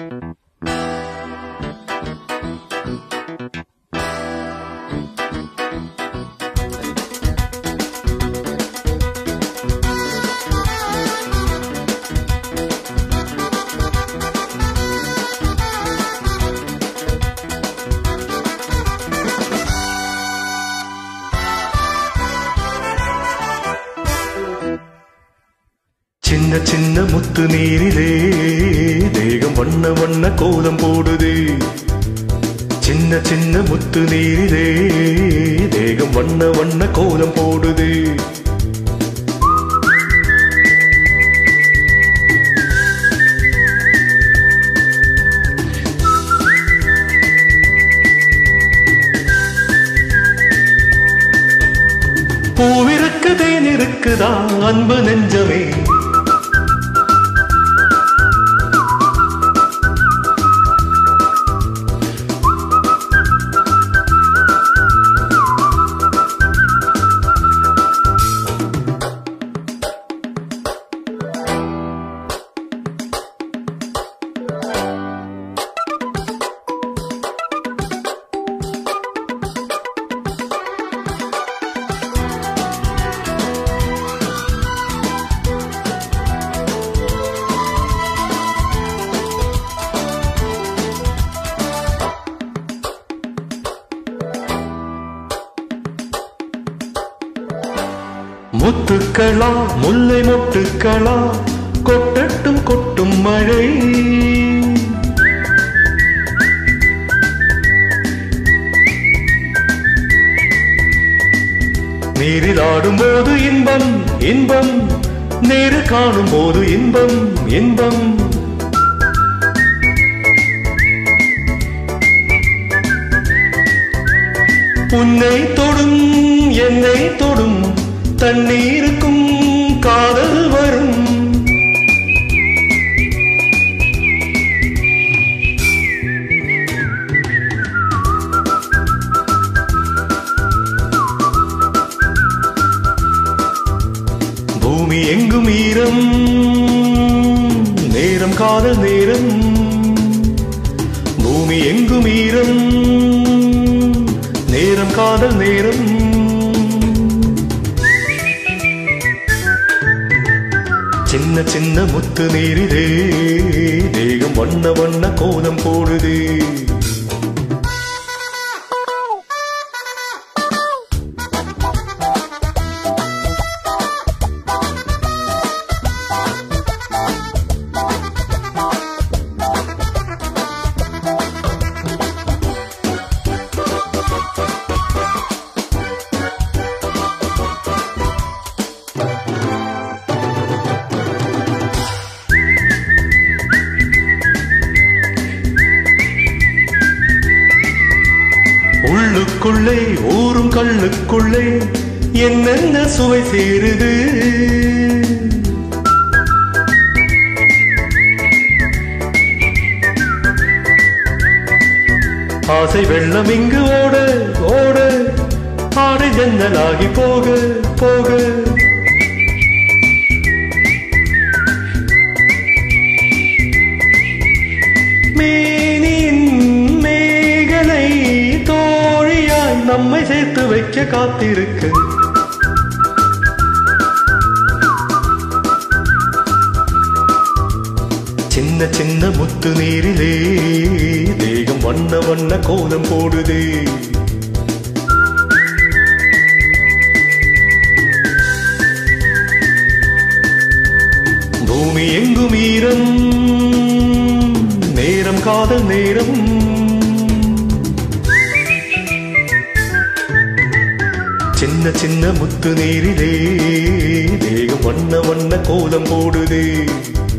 சின்ன சின்ன முத்து நீரிலே தேகம் வண்ண வண்ண கோலம் போடுது சின்ன சின்ன முத்து நீரிலே தேகம் வண்ண வண்ண கோலம் போடுது பூவிருக்கு தேன் இருக்குதா அன்பு நெஞ்சமே முத்துக்களா முல்லை மொட்டுக்களா கொட்டட்டும் கொட்டும் மழை நீரில் ஆடும்போது இன்பம் இன்பம் நேரு காணும் போது இன்பம் இன்பம் உன்னை தொடும் என்னை தொடும் தண்ணீருக்கும் காதல் வரும் பூமி எங்கும் ஈரம் நேரம் காதல் நேரம் பூமி எங்கும் ஈரம் நேரம் காதல் நேரம் சின்ன சின்ன முத்து நீரிலே தேகம் வண்ண வண்ண கோலம் போடுது உள்ளுக்குள்ளே ஊரும் கண்ணுக்குள்ளே என்னென்ன சுவை சேருது ஆசை வெள்ளம் இங்கு ஓட ஓட ஆடை ஜன்னலாகி போக போக மேனின் மேகலை தோழியாய் நம்மை சேர்த்து வைக்க காத்திருக்கு சின்ன சின்ன முத்து நீரிலே தேகம் வண்ண வண்ண கோலம் போடுதே பூமி எங்கும் ஈரம் நேரம் காதல் நேரம் சின்ன சின்ன முத்து நீரிலே தேகம் வண்ண வண்ண கோலம் போடுதே